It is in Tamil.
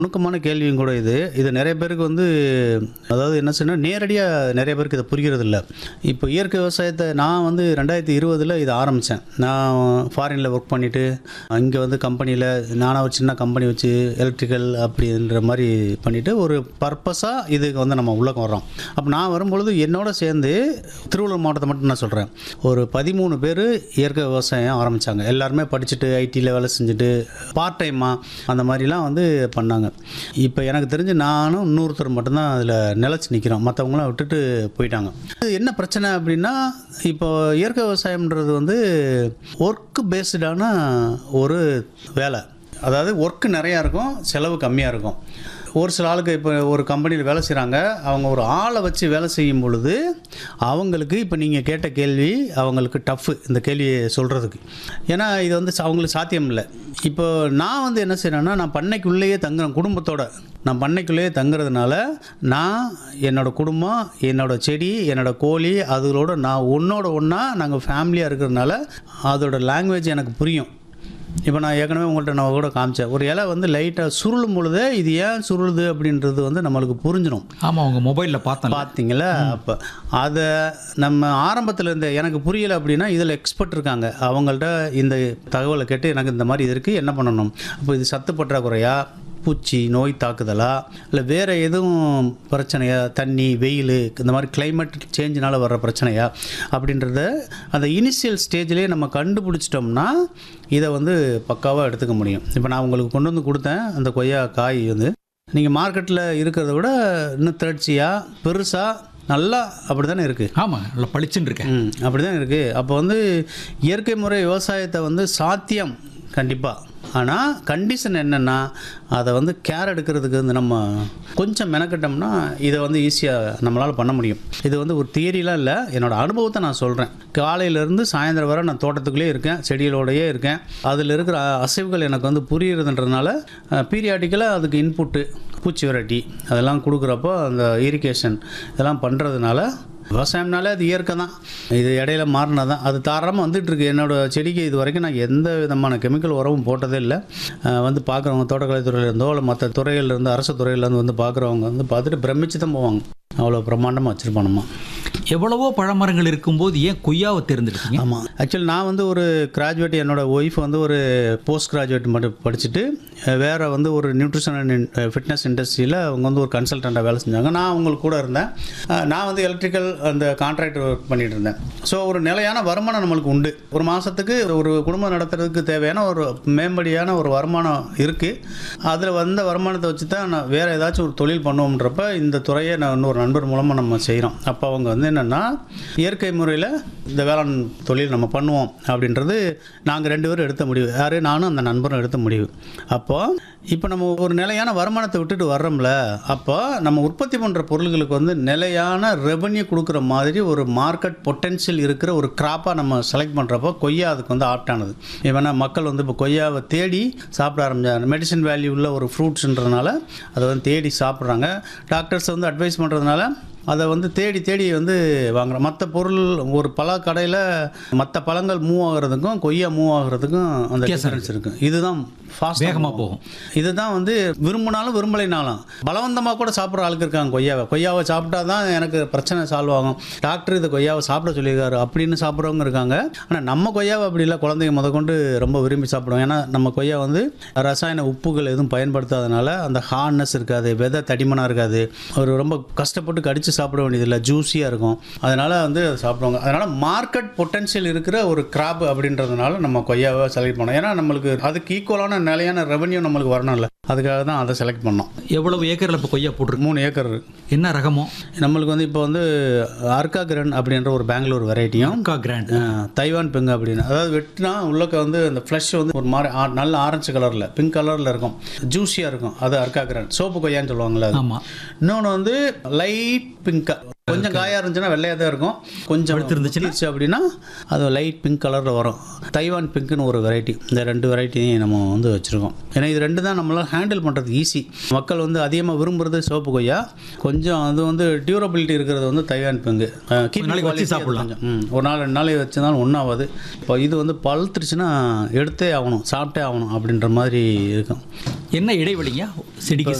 நுணுக்கமான கேள்வியும் கூட இது இது நிறைய பேருக்கு வந்து அதாவது என்ன சொன்னா நேரடியாக நிறைய பேருக்கு இதை புரிகிறது இல்லை இப்போ இயற்கை விவசாயத்தை நான் வந்து ரெண்டாயிரத்தி இருபதில் இதை ஆரம்பித்தேன் நான் ஃபாரினில் ஒர்க் பண்ணிவிட்டு இங்கே வந்து கம்பெனியில் நானாக ஒரு சின்ன கம்பெனி வச்சு எலக்ட்ரிக்கல் அப்படின்ற மாதிரி பண்ணிவிட்டு ஒரு பர்பஸாக இதுக்கு வந்து நம்ம உள்ளக்க வர்றோம் அப்போ நான் வரும்பொழுது என்னோட சேர்ந்து திருவள்ளூர் மாவட்டத்தை மட்டும் நான் சொல்கிறேன் ஒரு பதிமூணு பேர் இயற்கை விவசாயம் ஆரம்பித்தாங்க எல்லாருமே படிச்சுட்டு ஐடியில் வேலை செஞ்சுட்டு பார்ட் டைமாக அந்த மாதிரிலாம் வந்து பண்ணாங்க இப்போ எனக்கு தெரிஞ்சு நானும் இன்னொருத்தர் மட்டும்தான் அதில் நிலச்சி நிற்கிறோம் மற்றவங்களாம் விட்டுட்டு போயிட்டாங்க இது என்ன பிரச்சனை அப்படின்னா இப்போ இயற்கை விவசாயம்ன்றது வந்து ஒர்க் பேஸ்டான ஒரு வேலை அதாவது ஒர்க்கு நிறையா இருக்கும் செலவு கம்மியாக இருக்கும் ஒரு சில ஆளுக்கு இப்போ ஒரு கம்பெனியில் வேலை செய்கிறாங்க அவங்க ஒரு ஆளை வச்சு வேலை செய்யும் பொழுது அவங்களுக்கு இப்போ நீங்கள் கேட்ட கேள்வி அவங்களுக்கு டஃப்பு இந்த கேள்வியை சொல்கிறதுக்கு ஏன்னா இது வந்து ச- அவங்களுக்கு சாத்தியம் இல்லை இப்போ நான் வந்து என்ன செய்கிறேன்னா நான் பண்ணைக்குள்ளேயே தங்குறேன் குடும்பத்தோட நான் பண்ணைக்குள்ளேயே தங்குறதுனால நான் என்னோடய குடும்பம் என்னோடய செடி என்னோடய கோழி அதுகளோட நான் ஒன்றோட ஒன்றா நாங்கள் ஃபேமிலியாக இருக்கிறதுனால அதோட லாங்குவேஜ் எனக்கு புரியும் இப்போ நான் ஏற்கனவே உங்கள்கிட்ட நான் கூட காமிச்சேன் ஒரு இலை வந்து லைட்டாக சுருளும் பொழுதே இது ஏன் சுருளுது அப்படின்றது வந்து நம்மளுக்கு புரிஞ்சிடும் ஆமாம் உங்கள் மொபைலில் பார்த்தேன் பார்த்தீங்களா அப்போ அதை நம்ம ஆரம்பத்தில் இருந்த எனக்கு புரியலை அப்படின்னா இதில் எக்ஸ்பர்ட் இருக்காங்க அவங்கள்ட்ட இந்த தகவலை கேட்டு எனக்கு இந்த மாதிரி இது இருக்குது என்ன பண்ணணும் அப்போ இது சத்து பற்றாக்குறையா பூச்சி நோய் தாக்குதலா இல்லை வேறு எதுவும் பிரச்சனையா தண்ணி வெயில் இந்த மாதிரி climate சேஞ்சினால் வர்ற பிரச்சனையா அப்படின்றத அந்த இனிஷியல் ஸ்டேஜ்லேயே நம்ம கண்டுபிடிச்சிட்டோம்னா இதை வந்து பக்காவாக எடுத்துக்க முடியும் இப்போ நான் உங்களுக்கு கொண்டு வந்து கொடுத்தேன் அந்த கொய்யா காய் வந்து நீங்கள் மார்க்கெட்டில் இருக்கிறத விட இன்னும் திரட்சியாக பெருசாக நல்லா அப்படி தானே இருக்குது ஆமாம் நல்லா பளிச்சுன்னு இருக்கேன் ம் அப்படி தான் இருக்குது அப்போ வந்து இயற்கை முறை விவசாயத்தை வந்து சாத்தியம் கண்டிப்பாக ஆனால் கண்டிஷன் என்னென்னா அதை வந்து கேர் எடுக்கிறதுக்கு வந்து நம்ம கொஞ்சம் மெனக்கட்டோம்னா இதை வந்து ஈஸியாக நம்மளால் பண்ண முடியும் இது வந்து ஒரு தியரிலாம் இல்லை என்னோட அனுபவத்தை நான் சொல்கிறேன் காலையிலேருந்து சாயந்தரம் வரை நான் தோட்டத்துக்குள்ளேயே இருக்கேன் செடிகளோடயே இருக்கேன் அதில் இருக்கிற அசைவுகள் எனக்கு வந்து புரியுறதுன்றதுனால பீரியாடிக்கலாக அதுக்கு இன்புட்டு பூச்சி விரட்டி அதெல்லாம் கொடுக்குறப்போ அந்த இரிகேஷன் இதெல்லாம் பண்ணுறதுனால விவசாயம்னாலே அது இயற்கை தான் இது இடையில மாறினா தான் அது தாராளமாக வந்துட்டு இருக்கு என்னோட செடிக்கு இது வரைக்கும் நான் எந்த விதமான கெமிக்கல் உரமும் போட்டதே இல்லை அஹ் வந்து பார்க்குறவங்க தோட்டக்கலை துறையிலேருந்தோ இல்லை மற்ற துறையிலேருந்து அரசு துறையிலேருந்து வந்து பார்க்குறவங்க வந்து பார்த்துட்டு பிரமிச்சு தான் போவாங்க அவ்வளோ பிரம்மாண்டமாக வச்சுருப்பானம்மா எவ்வளவோ பழமரங்கள் இருக்கும்போது ஏன் கொய்யாவை தேர்ந்தெடுத்தீங்க ஆமாம் ஆக்சுவலி நான் வந்து ஒரு கிராஜுவேட் என்னோட ஒய்ஃப் வந்து ஒரு போஸ்ட் கிராஜுவேட் மட்டும் படிச்சுட்டு அஹ், வேற வந்து ஒரு நியூட்ரிஷன் அண்ட் ஃபிட்னஸ் இண்டஸ்ட்ரியில் அவங்க வந்து ஒரு கன்சல்டண்ட்டாக வேலை செஞ்சாங்க நான் அவங்களுக்கு கூட இருந்தேன் அஹ், நான் வந்து எலக்ட்ரிக்கல் அந்த கான்ட்ராக்டர் ஒர்க் பண்ணிட்டு இருந்தேன் ஸோ ஒரு நிலையான வருமானம் நம்மளுக்கு உண்டு ஒரு மாதத்துக்கு ஒரு குடும்பம் நடத்துறதுக்கு தேவையான ஒரு மேம்படியான ஒரு வருமானம் இருக்குது அதில் வந்த வருமானத்தை வச்சு தான் நான் வேறு ஏதாச்சும் ஒரு தொழில் பண்ணுவோம்ன்றப்ப இந்த துறையை நான் இன்னொரு நண்பர் மூலமாக நம்ம செய்கிறோம் அப்போ அவங்க வந்து என்னென்னா இயற்கை முறையில் இந்த வேளாண் தொழில் நம்ம பண்ணுவோம் அப்படின்றது நாங்கள் ரெண்டு பேரும் எடுத்த முடிவு யார் நானும் அந்த நண்பரும் எடுத்த முடிவு அப்போது இப்போ நம்ம ஒரு நிலையான வருமானத்தை விட்டுட்டு வர்றோம்ல அப்போ நம்ம உற்பத்தி பண்ணுற பொருள்களுக்கு வந்து நிலையான ரெவன்யூ கொடுக்குற மாதிரி ஒரு மார்க்கெட் பொட்டென்ஷியல் இருக்கிற ஒரு கிராப்பாக நம்ம செலக்ட் பண்ணுறப்போ கொய்யா அதுக்கு வந்து ஆப்டானது ஏன்னா மக்கள் வந்து இப்போ கொய்யாவை தேடி சாப்பிட ஆரம்பிச்சாங்க மெடிசன் வேல்யூ உள்ள ஒரு ஃப்ரூட்ஸ்ன்றதுனால அதை வந்து தேடி சாப்பிட்றாங்க டாக்டர்ஸ் வந்து அட்வைஸ் பண்ணுறதுனால அதை வந்து தேடி தேடி வந்து வாங்குறோம் மற்ற பொருள் ஒரு பல கடையில் மற்ற பழங்கள் மூவ் ஆகுறதுக்கும் கொய்யா மூவ் ஆகுறதுக்கும் அந்த டிஃபரன்ஸ் இருக்குது இதுதான் ஃபாஸ்ட் வேகமாக போகும் இதுதான் வந்து விரும்பினாலும் விரும்பலைனாலும் பலவந்தமாக கூட சாப்பிட்ற ஆளுக்கு இருக்காங்க கொய்யாவை கொய்யாவை சாப்பிட்டா தான் எனக்கு பிரச்சனை சால்வ் ஆகும் டாக்டர் இந்த கொய்யாவை சாப்பிட சொல்லியிருக்காரு அப்படின்னு சாப்பிட்றவங்க இருக்காங்க ஆனால் நம்ம கொய்யாவை அப்படி இல்லை குழந்தைங்க முதற்கொண்டு ரொம்ப விரும்பி சாப்பிடுவோம் ஏன்னா நம்ம கொய்யா வந்து ரசாயன உப்புகள் எதுவும் பயன்படுத்தாதனால அந்த ஹார்ட்னஸ் இருக்காது விதை தடிமனாக இருக்காது ஒரு ரொம்ப கஷ்டப்பட்டு கடிச்சு சாப்பிட வேண்டியதில்லை ஜூஸியாக இருக்கும் அதனால் வந்து அதை சாப்பிடுவாங்க அதனால் மார்க்கெட் பொட்டன்ஷியல் இருக்கிற ஒரு கிராப் அப்படின்றதுனால நம்ம கொய்யாவை செலக்ட் பண்ணோம் ஏன்னா நம்மளுக்கு அதுக்கு ஈக்குவலான நிலையான ரெவன்யூ நம்மளுக்கு வரணும்ல அதுக்காக தான் அதை செலக்ட் பண்ணோம் எவ்வளவு ஏக்கரில் இப்போ கொய்யா போட்டிருக்கு மூணு ஏக்கர் இருக்கு. என்ன ரகமோ நம்மளுக்கு வந்து இப்போ வந்து அர்கா கிரண் அப்படின்ற ஒரு பெங்களூர் வெரைட்டியும் அக்கா கிராண்ட் தைவான் பிங்க் அப்படின்னு அதாவது வெட்டினா உள்ளக்க வந்து அந்த ஃப்ளஷ் வந்து ஒரு மாதிரி ஆ- நல்ல ஆரஞ்சு கலரில் பிங்க் கலரில் இருக்கும் ஜூஸியாக இருக்கும் அது அர்கா கிரண் சோப்பு கொய்யான்னு சொல்லுவாங்கல்ல அது ஆமாம் இன்னொன்று வந்து லைட் பிங்காக கொஞ்சம் காயாக இருந்துச்சுன்னா வெள்ளையாக தான் இருக்கும் கொஞ்சம் பழுத்திருந்துச்சுன்னா? இருந்துச்சு அப்படின்னா அது லைட் பிங்க் கலரில் வரும் தைவான் பிங்க்னு ஒரு வெரைட்டி இந்த ரெண்டு வெரைட்டியும் நம்ம வந்து வச்சுருக்கோம் ஏன்னா இது ரெண்டு தான் நம்மளால் ஹேண்டில் பண்ணுறது ஈஸி மக்கள் வந்து அதிகமாக விரும்புறது சிவப்பு கொய்யா கொஞ்சம் அது வந்து டியூரபிலிட்டி இருக்கிறது வந்து தைவான் பிங்கு நாளைக்கு வச்சு சாப்பிடலாம். ம் ஒரு நாள் ரெண்டு நாள் வச்சிருந்தாலும் ஒன்றாவது இப்போ இது வந்து பழுத்துருச்சுன்னா எடுத்தே ஆகணும் சாப்பிட்டே ஆகணும் அப்படின்ற மாதிரி இருக்கும் என்ன இடைவெளிங்க செடிக்கு